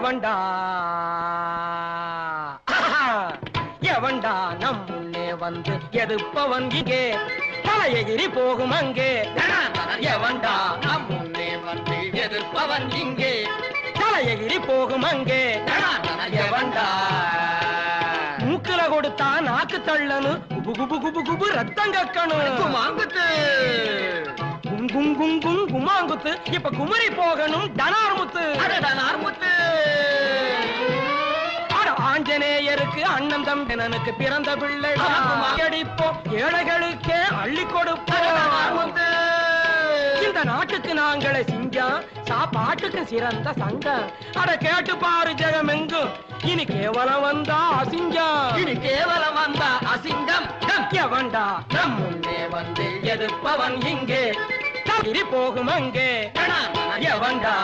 எவன்டா எவன்டா நம் முன்னே வந்து எதுப்பவன் இங்கே தலையெகிரி போகும் அங்கே எவன்டா நம் முன்னே வந்து எதிர்ப்பவன் இங்கே தலையெகிரி போகும் அங்கே எவன்டா மூக்குல கொடுத்தா நாக்கு தள்ளனு குபு குபு குபு குபு ரத்தம் கக்கணும் குமாங்குத்து கும் கும் கும் கும் குமாங்குத்து இப்ப குமரி போகணும் டனார்முத்து நார்முத்து அட ஆஞ்சநேயருக்கு அண்ணன் தம்பினனுக்கு பிறந்த பிள்ளை ஆமா. அடிப்போம் ஏழைகளுக்கே அள்ளி கொடுப்போம் நார்முத்து இந்த நாட்டுக்கு நாங்களே சிங்கம் சாப்பாட்டுக்கு சிறந்த சங்கம் அட கேட்டு பாரு ஜெகமெங்கும் இனி கேவலம் வந்தா அசிங்கம் இனி கேவலம் வந்த அசிங்கம் எவன்டா நம் முன்னே வந்து எதிர்ப்பவன் இங்கே தகிரி போகும் அங்கே எவன்டா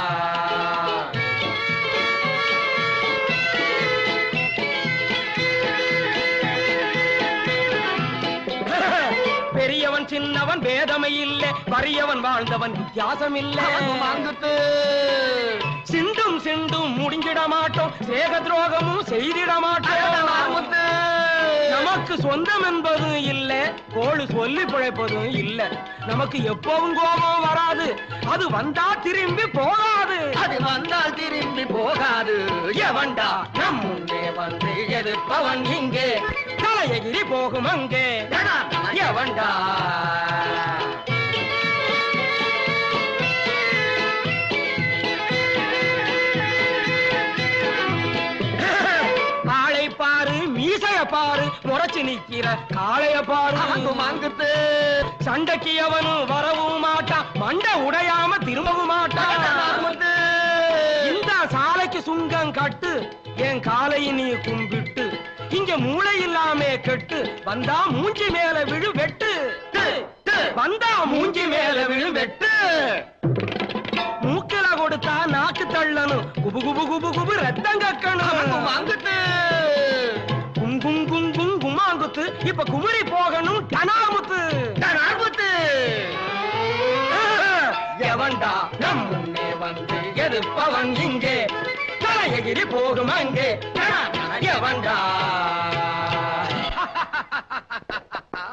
பெரியவன் சின்னவன் வேதமை இல்லை வறியவன் வாழ்ந்தவன் வித்தியாசம் இல்லை குமாங்குத்து சிண்டும் சிண்டும் முடிஞ்சிட மாட்டோம் சேக துரோகமும் செய்திட மாட்டோம் நார்முத்து நமக்கு சொந்தம் என்பதும் இல்ல கோழு சொல்லி பிழைப்பதும் இல்ல நமக்கு எப்பவும் கோபம் வராது அது வந்தா திரும்பி போகாது அது வந்தால் திரும்பி போகாது எவன்டா நம் முன்னே வந்து எதிர்ப்பவன் இங்கே தலையகிரி போகும் அங்கே எவன்டா ஆளை பாரு மீசைய பாரு முறைச்சு நிக்கிற காளைய பாரு குமாங்குத்து சண்டைக்கு எவனும் வரவும் மாட்டான் மண்டை உடையாம திரும்பவும் மாட்டான் நார்முத்து இந்த சாலைக்கு சுங்கம் கட்டு என் காலை நீ கும்பிட்டு இங்க மூளை இல்லாம கெட்டு வந்தா மூஞ்சி மேல விழு வெட்டு வந்தா மூஞ்சி மேல விழு வெட்டு மூக்கில கொடுத்தா நாக்கு தள்ளணும் குபு குபு குபு குபு ரத்தம் கக்கணும் குமாங்குத்து கும் கும் கும் கும் குமாங்குத்து இப்ப குமரி போகணும் டனாமுத்து நார்முத்து எவன்டா நம் முன்னே வந்து எதிர்ப்பவன் இங்கே தலையகிரி போகும் அங்கே எவன்டா